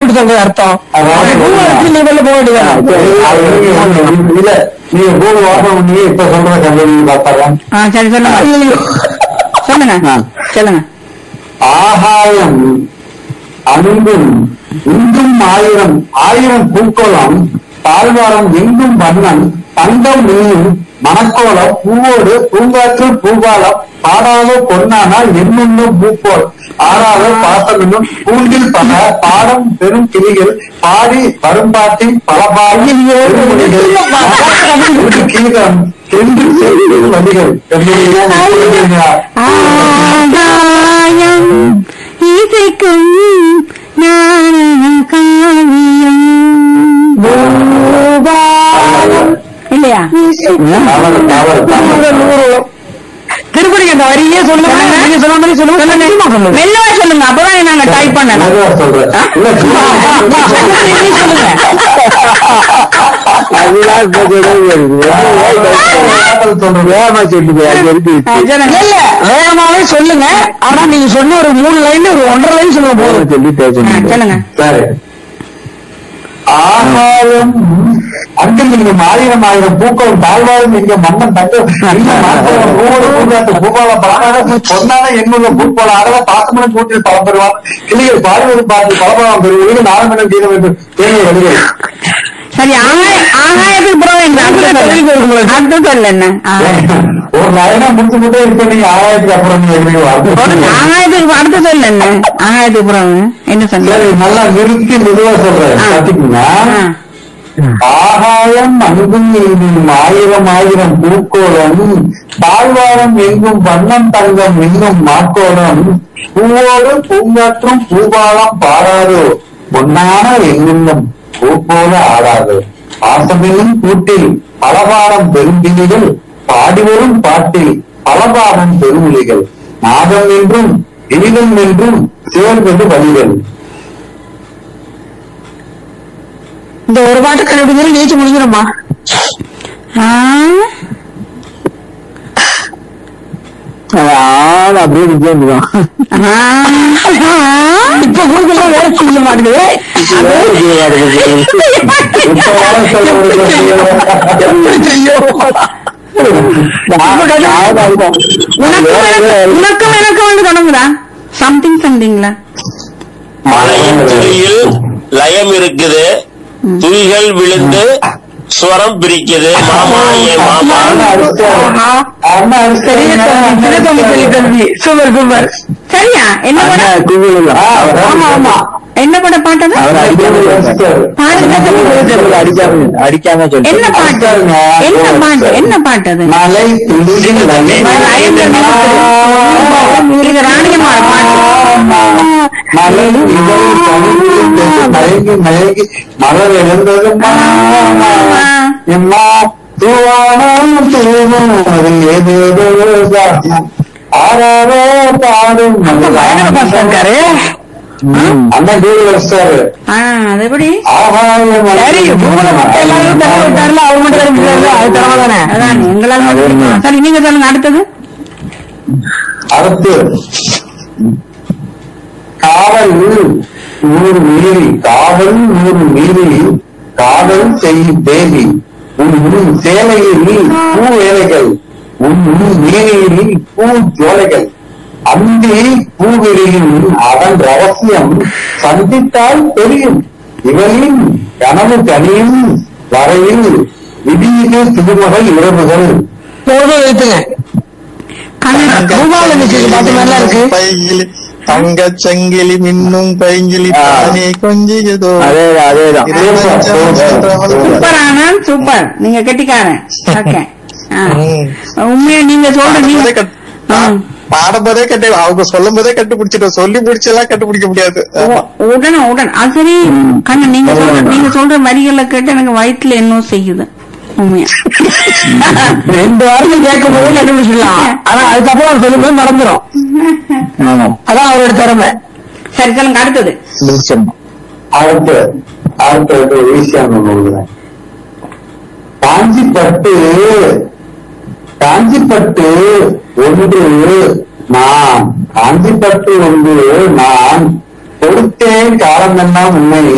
எப்படி சொல்றது அர்த்தம் அதாவது பூ வச்சு நீ வெளில போக வேண்டியது இல்ல நீங்க பூமி ஓபன் பண்ணி இப்ப சொல்ற கம்பெனி பார்த்தாங்க ஆ சரி சொல்லுங்க சொல்லுங்க ஆ. சொல்லுங்க ஆகாயம் அங்கும் இங்கும் ஆயிரம் ஆயிரம் பூக்கோளம் தாழ்வாரம் எங்கும் வண்ணம் தங்கம் நீயும் மணக்கோலம் பூவோடு பூங்காற்று பூபாலம் பாடாத பொன்னானால் என்னென்ன பூப்போல் ஆறாத பாசம் என்னும் பூண்டில் பல பாடம் பெரும் கிளிகள் பாடி வரும்பாட்டின் பல பாடி கீதம் சென்று சென்று வழிகள் ஆகாயம் இசைக்கும் ஞான காவியம் பூபாலம். இல்லையா தவறு தவறு தவறு திருப்பதிக்கு அந்த வரியே சொல்லுங்க நீங்க சொன்ன மாதிரி சொல்லுங்க சத்தியமா சொல்லுங்க மெல்லவா சொல்லுங்க அப்பதான் நாங்க டைப் பண்ணலாம் மெதுவா சொல்றேன். இல்ல, சும்மா நீ சொல்லுங்க வேகமா சொல்லுங்க. ஆ, சொல்லுங்க. இல்ல வேகமாவே சொல்லுங்க ஆனா நீங்க சொன்ன ஒரு மூணு லைன் ஒரு ஒன்றரை லைன் சொல்லுங்க போதும் ஆ, சொல்லுங்க சரி ஆகாயம் அங்கில் இங்கும் ஆயிரம் ஆயிரம் பூக்கள் தாழ்வாரும் இங்க மன்னன் தங்க இங்க மாத்திரம் பூவோடு பூங்காத்து பூபால பலனாக பொன்னான எண்ணுள்ள பூப்போல அழக பாசமனம் கூட்டில் பலம் பெறுவான் கிளிகள் பாடுவது பார்த்து பலபலம் பெறுவது நாலமனம் கீழம் என்று தேவை வருகிறது சரி ஆகாய ஆகாயத்துக்கு புறம் என்ன அர்த்தம் சொல்லு என்ன ஆ. ஒரு லைனா முடிச்சு மட்டும் இருக்க நீங்க ஆயிரத்துக்கு அப்புறம் நீங்க எப்படி வாங்க? ஆகாயத்துக்கு அடுத்து சொல்லு என்ன ஆகாயத்துக்கு புறம் என்ன சொன்ன சரி நல்லா நிறுத்தி மெதுவா சொல்றேன் ஆ. பாத்தீங்கன்னா ஆ. ஆகாயம் அங்கும் இங்கும் ஆயிரம் ஆயிரம் பூக்கோளம் தாழ்வாரம் எங்கும் வண்ணம் தங்கம் இன்னும் மாக்கோளம் பூவோடு பூங்காற்றும் பூபாலம் பாடாதோ பொன்னான எங்குன்னும் பூ போல ஆடாதோ பாசமெனும் கூட்டில் பலபாரம் பெரும்பிணிகள் பாடிவரும் பாட்டில் பலபாரம் பெருமொழிகள் நாதம் என்றும் இனிதம் என்றும் சேர்ந்தது வழிகள் இந்த ஒரு பாட்டு கண்டுபிடிச்சு நீச்சு முடிஞ்சிடும்மா ஆ. ஆள் அப்படியே விஜயம் ஆ. இப்ப கூகுள்ல வேலை செய்ய மாட்டேங்குது உனக்கும் எனக்கும் வந்து தொடங்குதா சம்திங் சம்திங்ல மலையின் துளியில் லயம் இருக்குது துளிகள் விழுந்து ஸ்வரம் பிரிக்குது மாமா ஏ மாமா கல்வி சூப்பர் சூப்பர் சரியா என்ன படம் ஆமா ஆமா என்ன படம் பாட்டது அடிக்காம என்ன பாட்டு என்ன பாட்டு என்ன பாட்டு அது மலை துளியில் லயம் இது ராணியம்மாள் பாட்டு மலை இதழ் பனியில் மயங்கி மயங்கி மலர் எழுந்தது எம்மா தூவானம் தூவும் அது ஏதேதோ தாகம். ஆறாரோ பாடும் பயங்கர பாஸ் இருக்காரு அண்ணன் டூரி வச்சாரு ஆ அது எப்படி ஆகாயம் சரி கூகுள மட்டும் எல்லாரும் தர விட்டாருல அவர் மட்டும் தர முடியாது அது தரமா தானே அதான் உங்களால் மட்டும். சரி நீங்க சொல்லுங்க அடுத்தது அடுத்து காவல் நூறு மீறி காவல் நூறு மீறி காவல் செய்யும் தேவி உன் உன் சேலையில் பூ வேலைகள் உன் உன் மீறியில் பூ ஜோலைகள் அந்தி பூவிரியில் அவன் ரகசியம் சந்தித்தால் தெரியும் இவளின் கனவு கனியும் வரையில் விதியிலே திருமகள் இரவுகள் போதும் வைத்துங்க பூபால மியூசிக் பாட்டு நல்லா இருக்கு பைங்கிலி தங்க சங்கிலி மின்னும் பைங்கிலி ஆ. தானே கொஞ்சியதோ அதேதான் அதேதான் சூப்பர் ஆனந்த் சூப்பர் நீங்க கெட்டிக்காரன் ஓகே உண்மையா நீங்க சொல்ற நீங்க ஆ. பாடும்போதே கட்டு அவங்க சொல்லும் போதே கண்டுபிடிச்சிட்டோம் சொல்லி முடிச்செல்லாம் கண்டுபிடிக்க முடியாது உ- உடனே உடனே அது சரி கண்ணு நீங்க சொல்ற நீங்க சொல்ற வரிகளை கேட்டு எனக்கு வயிற்றுல என்ன செய்யுது உண்மையா ரெண்டு வாரம் கேட்கும் போது கண்டுபிடிச்சிடலாம் ஆனா அதுக்கப்புறம் அவர் சொல்லும்போது மறந்துடும் அதான் அவரோட திறமை சரி சொல்லுங்க அடுத்தது அடுத்து அடுத்து ஒரு விஷயம் ஒண்ணு சொல்றேன் காஞ்சி பட்டு காஞ்சி பட்டு ஒன்று நான் காஞ்சி பட்டு ஒன்று நான் கொடுத்தேன் காலம் எல்லாம் உண்மை